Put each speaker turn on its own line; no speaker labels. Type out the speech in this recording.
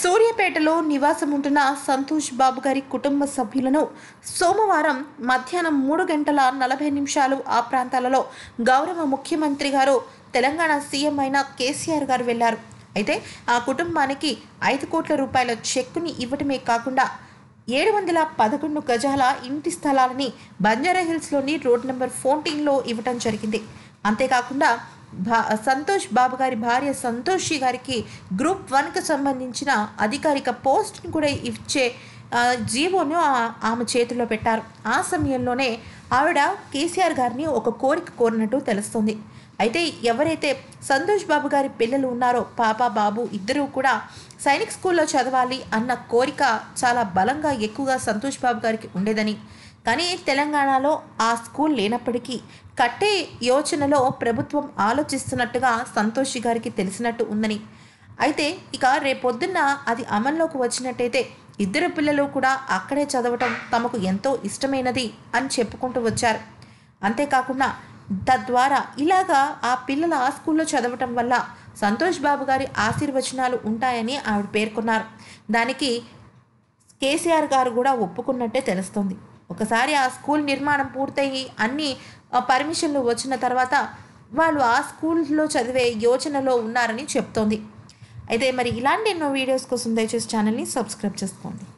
సూర్యాపేటలో నివాసం ఉంటున్న సంతోష్ బాబు గారి కుటుంబ సభ్యులను సోమవారం మధ్యాహ్నం మూడు గంటల నలభై నిమిషాలు ఆ ప్రాంతాలలో గౌరవ ముఖ్యమంత్రి గారు తెలంగాణ సీఎం అయిన కేసీఆర్ గారు వెళ్లారు అయితే ఆ కుటుంబానికి ఐదు కోట్ల రూపాయల చెక్కుని ఇవ్వటమే కాకుండా ఏడు వందల పదకొండు గజాల ఇంటి స్థలాలని బంజారా హిల్స్లోని రోడ్ నెంబర్ ఫోర్టీన్లో ఇవ్వటం జరిగింది అంతేకాకుండా భా సంతోష్ బాబు గారి భార్య సంతోషి గారికి గ్రూప్ వన్కి సంబంధించిన అధికారిక పోస్ట్ని కూడా ఇచ్చే ఆ, జీవోను ఆ- ఆమె చేతిలో పెట్టారు ఆ సమయంలోనే ఆవిడ కేసీఆర్ గారిని ఒక కోరిక కోరినట్టు తెలుస్తుంది అయితే ఎవరైతే సంతోష్ బాబు గారి పిల్లలు ఉన్నారో పాప బాబు ఇద్దరూ కూడా సైనిక్ స్కూల్లో చదవాలి అన్న కోరిక చాలా బలంగా ఎక్కువగా సంతోష్ బాబు గారికి ఉండేదని కానీ తెలంగాణలో ఆ స్కూల్ లేనప్పటికీ కట్టే యోచనలో ప్రభుత్వం ఆలోచిస్తున్నట్టుగా సంతోషి గారికి తెలిసినట్టు ఉందని అయితే ఇక రేపొద్దున్న అది అమల్లోకి వచ్చినట్టయితే ఇద్దరు పిల్లలు కూడా అక్కడే చదవటం తమకు ఎంతో ఇష్టమైనది అని చెప్పుకుంటూ వచ్చారు అంతేకాకుండా తద్వారా ఇలాగా ఆ పిల్లలు ఆ స్కూల్లో చదవటం వల్ల సంతోష్ బాబు గారి ఆశీర్వచనాలు ఉంటాయని ఆవిడ పేర్కొన్నారు దానికి కేసీఆర్ గారు కూడా ఒప్పుకున్నట్టే తెలుస్తుంది ఒకసారి ఆ స్కూల్ నిర్మాణం పూర్తయి అన్ని ఆ, పర్మిషన్లు వచ్చిన తర్వాత వాళ్ళు ఆ స్కూల్లో చదివే యోచనలో ఉన్నారని చెప్తోంది అయితే మరి ఇలాంటి ఎన్నో వీడియోస్ కోసం దయచేసి ఛానల్ని సబ్స్క్రైబ్ చేసుకోండి